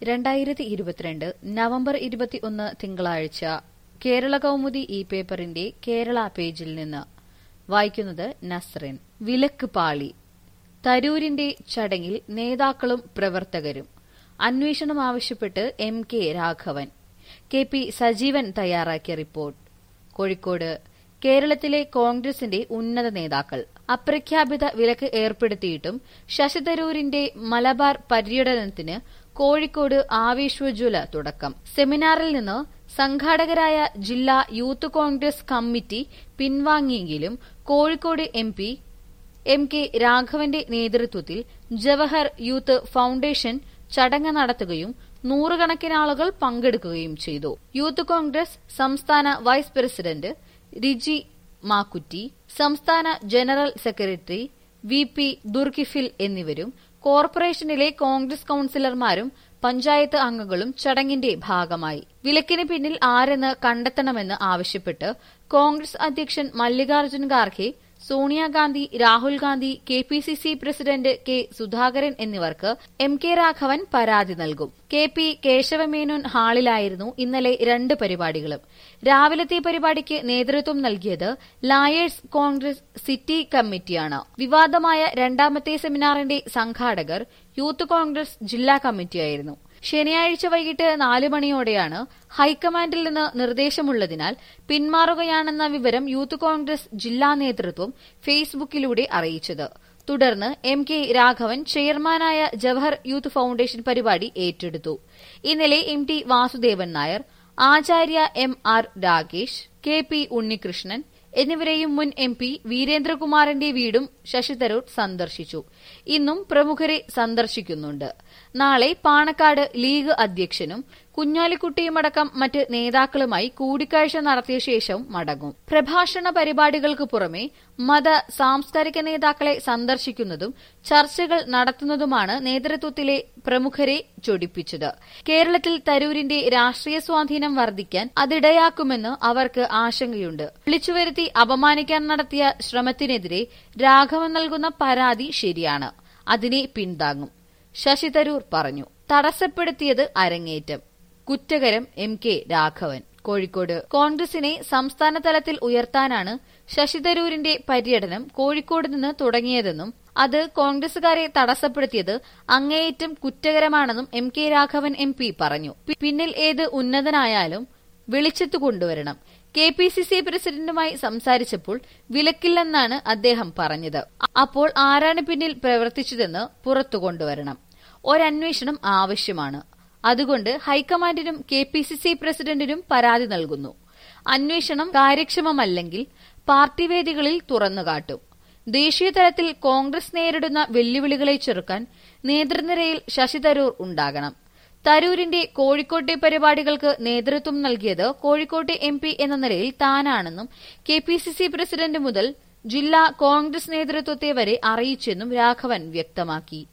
രണ്ടായിരത്തി ഇരുപത്തിരണ്ട് നവംബർ ഇരുപത്തിയൊന്ന് തിങ്കളാഴ്ച കേരള കൗമുദി ഈ പേപ്പറിന്റെ കേരള പേജിൽ നിന്ന് വായിക്കുന്നത് നസ്റിൻ വിലക്ക് പാളി തരൂരിന്റെ ചടങ്ങിൽ നേതാക്കളും പ്രവർത്തകരും അന്വേഷണം ആവശ്യപ്പെട്ട് M K Raghavan K P Sajeevan തയ്യാറാക്കിയ റിപ്പോർട്ട് കോഴിക്കോട് കേരളത്തിലെ കോൺഗ്രസിന്റെ ഉന്നത നേതാക്കൾ അപ്രഖ്യാപിത വിലക്ക് ഏർപ്പെടുത്തിയിട്ടും ശശി തരൂരിന്റെ മലബാർ പര്യടനത്തിന് കോഴിക്കോട് ആവേശോജ്വല തുടക്കം സെമിനാറിൽ നിന്ന് സംഘാടകരായ ജില്ലാ യൂത്ത് കോൺഗ്രസ് കമ്മിറ്റി പിൻവാങ്ങിയെങ്കിലും Kozhikode M P M K രാഘവന്റെ നേതൃത്വത്തിൽ ജവഹർ യൂത്ത് ഫൌണ്ടേഷൻ ചടങ്ങ് നടത്തുകയും നൂറുകണക്കിന് ആളുകൾ പങ്കെടുക്കുകയും ചെയ്തു യൂത്ത് കോൺഗ്രസ് സംസ്ഥാന വൈസ് പ്രസിഡന്റ് റിജി മാക്കുറ്റി സംസ്ഥാന general secretary V P Dulkifil എന്നിവരും കോർപ്പറേഷനിലെ കോൺഗ്രസ് കൌൺസിലർമാരും പഞ്ചായത്ത് അംഗങ്ങളും ചടങ്ങിന്റെ ഭാഗമായി വിലക്കിന് പിന്നിൽ ആരെന്ന് കണ്ടെത്തണമെന്ന് ആവശ്യപ്പെട്ട് കോൺഗ്രസ് അധ്യക്ഷൻ Mallikarjun Kharge Sonia Gandhi Rahul Gandhi K P C C president K Sudhakaran എന്നിവർക്ക് എം കെ രാഘവൻ പരാതി നൽകും കെ പി കേശവമേനോൻ ഹാളിലായിരുന്നു ഇന്നലെ രണ്ട് പരിപാടികളും രാവിലത്തെ പരിപാടിക്ക് നേതൃത്വം നൽകിയത് ലായേഴ്സ് കോൺഗ്രസ് സിറ്റി കമ്മിറ്റിയാണ് വിവാദമായ രണ്ടാമത്തെ സെമിനാറിന്റെ സംഘാടകർ യൂത്ത് കോൺഗ്രസ് ജില്ലാ കമ്മിറ്റിയായിരുന്നു ശനിയാഴ്ച വൈകിട്ട് നാല് മണിയോടെയാണ് ഹൈക്കമാൻഡിൽ നിന്ന് നിർദ്ദേശമുള്ളതിനാൽ പിന്മാറുകയാണെന്ന വിവരം യൂത്ത് കോൺഗ്രസ് ജില്ലാ നേതൃത്വം ഫേസ്ബുക്കിലൂടെ അറിയിച്ചത് തുടർന്ന് എം കെ രാഘവൻ ചെയർമാനായ ജവഹർ യൂത്ത് ഫൌണ്ടേഷൻ പരിപാടി ഏറ്റെടുത്തു ഇന്നലെ M T Vasudevan Nair Acharya M R Rakesh K P Unnikrishnan എന്നിവരെയും മുൻ എം പി വീരേന്ദ്രകുമാറിന്റെ വീടും ശശി തരൂർ സന്ദർശിച്ചു ഇന്നും പ്രമുഖരെ സന്ദർശിക്കുന്നുണ്ട് നാളെ പാണക്കാട് ലീഗ് അധ്യക്ഷനും കുഞ്ഞാലിക്കുട്ടിയുമടക്കം മറ്റ് നേതാക്കളുമായി കൂടിക്കാഴ്ച നടത്തിയ ശേഷം മടങ്ങും പ്രഭാഷണ പരിപാടികൾക്ക് പുറമെ മത സാംസ്കാരിക നേതാക്കളെ സന്ദർശിക്കുന്നതും ചർച്ചകൾ നടത്തുന്നതുമാണ് നേതൃത്വത്തിലെ പ്രമുഖരെ ചൊടിപ്പിച്ചത് കേരളത്തിൽ തരൂരിന്റെ രാഷ്ട്രീയ സ്വാധീനം വർദ്ധിക്കാൻ അതിടയാക്കുമെന്ന് അവർക്ക് ആശങ്കയുണ്ട് വിളിച്ചുവരുത്തി അപമാനിക്കാൻ നടത്തിയ ശ്രമത്തിനെതിരെ രാഘവൻ നൽകുന്ന പരാതി ശരിയാണ് അതിനെ പിന്താങ്ങും ശശി തരൂർ പറഞ്ഞു തടസ്സപ്പെടുത്തിയത് അരങ്ങേറ്റം കുറ്റകരം എം കെ രാഘവൻ കോഴിക്കോട് കോൺഗ്രസിനെ സംസ്ഥാന തലത്തിൽ ഉയർത്താനാണ് ശശി തരൂരിന്റെ പര്യടനം കോഴിക്കോട് നിന്ന് തുടങ്ങിയതെന്നും അത് കോൺഗ്രസുകാരെ തടസ്സപ്പെടുത്തിയത് അങ്ങേയറ്റം കുറ്റകരമാണെന്നും M K Raghavan M P പറഞ്ഞു പിന്നിൽ ഏത് ഉന്നതനായാലും വെളിച്ചത്തു കൊണ്ടുവരണം കെ പി സി സി പ്രസിഡന്റുമായി സംസാരിച്ചപ്പോൾ വിലക്കില്ലെന്നാണ് അദ്ദേഹം പറഞ്ഞത് അപ്പോൾ ആരാണ് പിന്നിൽ പ്രവർത്തിച്ചതെന്ന് പുറത്തു കൊണ്ടുവരണം ഒരന്വേഷണം ആവശ്യമാണ് അതുകൊണ്ട് ഹൈക്കമാൻഡിനും കെ പി സി സി പ്രസിഡന്റിനും പരാതി നൽകുന്നു അന്വേഷണം കാര്യക്ഷമമല്ലെങ്കിൽ പാർട്ടി വേദികളിൽ തുറന്നുകാട്ടും ദേശീയ തലത്തിൽ കോൺഗ്രസ് നേരിടുന്ന വെല്ലുവിളികളെ ചെറുക്കാൻ നേതൃനിരയിൽ ശശി തരൂർ ഉണ്ടാകണം തരൂരിന്റെ കോഴിക്കോട്ടെ പരിപാടികൾക്ക് നേതൃത്വം നൽകിയത് കോഴിക്കോട്ടെ എം പി എന്ന നിലയിൽ താനാണെന്നും K P C C president മുതൽ ജില്ലാ കോൺഗ്രസ് നേതൃത്വത്തെ വരെ അറിയിച്ചെന്നും രാഘവൻ വ്യക്തമാക്കി